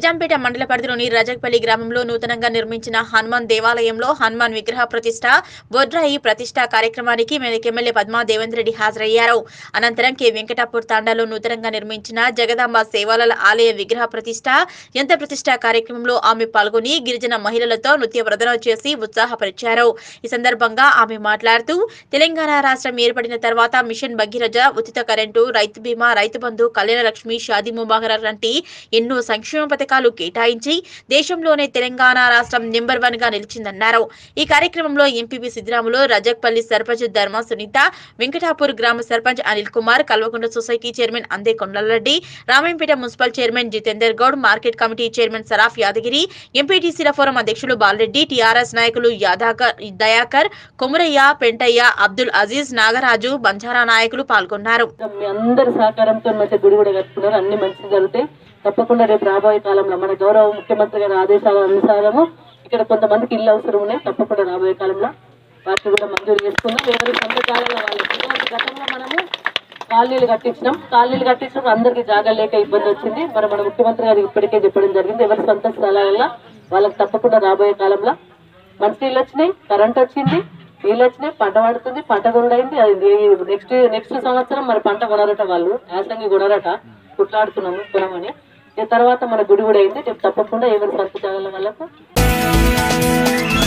నిజాంపేట మండల పరిధిలోని రజక్పల్లి గ్రామంలో నూతనంగా నిర్మించిన హనుమాన్ దేవాలయంలో హనుమాన్ విగ్రహ ప్రతిష్ట బొడ్రాయి ప్రతిష్ట కార్యక్రమానికి మెదక్ ఎమ్మెల్యే పద్మా దేవేంద్ర రెడ్డి హాజరయ్యారు అనంతరం కె వెంకటాపూర్ తాండాలో నూతనంగా నిర్మించిన జగదాంబ సేవాలల ఆలయ విగ్రహ ప్రతిష్ట యంత్ర ప్రతిష్ట కార్యక్రమంలో ఆమె పాల్గొని గిరిజన మహిళలతో నృత్య ప్రదర్శన చేసి ఉత్సాహపరిచారు ఈ సందర్భంగా ఆమె మాట్లాడుతూ తెలంగాణ రాష్ట్రం ఏర్పడిన తర్వాత మిషన్ భగీరథ ఉచిత కరెంటు రైతు బీమా రైతు బంధు కళ్యాణ లక్ష్మి షాదీ ముబాగర లాంటి ఎన్నో సంక్షేమ పథకాలు కేటాయించి దేశంలోనే తెలంగాణ రాష్ట్రం నెంబర్ వన్ గా నిలిచిందన్నారు ఈ కార్యక్రమంలో ఎంపీపీ సిద్దిరాములు రజక్పల్లి సర్పంచ్ ధర్మ సునీత వెంకటాపూర్ గ్రామ sarpanch Anil Kumar Kalvakunta society chairman Ande Kondalreddy Ramayampet municipal chairman Jitender Goud market committee chairman Saraf Yadagiri ఎంపీటీసీల ఫోరం అధ్యక్షులు బాలరెడ్డి టీఆర్ఎస్ నాయకులు యాదాకర్ దయాకర్ కొమురయ్య పెంటయ్య అబ్దుల్ అజీజ్ నాగరాజు బంజారా నాయకులు పాల్గొన్నారు మీ అందరి సహకారంతో మంచి గుడి కూడా కట్టుకున్నారు అన్ని మంచిగా జరుగుతాయి తప్పకుండా రేపు రాబోయే కాలంలో మన గౌరవ ముఖ్యమంత్రి గారి ఆదేశాల అనుసారము ఇక్కడ కొంతమందికి ఇల్లు అవసరం ఉన్నాయి తప్పకుండా రాబోయే కాలంలో వాటిని కూడా మంజూరు చేసుకుందాం ఎవరి సొంత జాగాలో వాళ్ళకి ఎందుకంటే గతంలో మనము కాలనీలు కట్టించినాం కాలనీలు కట్టించినప్పుడు అందరికీ జాగా లేక ఇబ్బంది వచ్చింది మరి మన ముఖ్యమంత్రి గారు ఇప్పటికే చెప్పడం జరిగింది ఎవరి సొంత స్థలాలలో వాళ్ళకి తప్పకుండా రాబోయే కాలంలో మంచి నీళ్ళు వచ్చినాయి కరెంట్ వచ్చింది నీళ్ళు వచ్చినాయి పంట పడుతుంది పంట గుండైంది అది నెక్స్ట్ నెక్స్ట్ సంవత్సరం మరి పంట కొనరట వాళ్ళు యాసంగి కొనరట కుట్లాడుతున్నాము కొనమని ఇక తర్వాత మన గుడి కూడా అయింది రేపు తప్పకుండా ఎవరి సొంత జాగాల వాళ్ళకు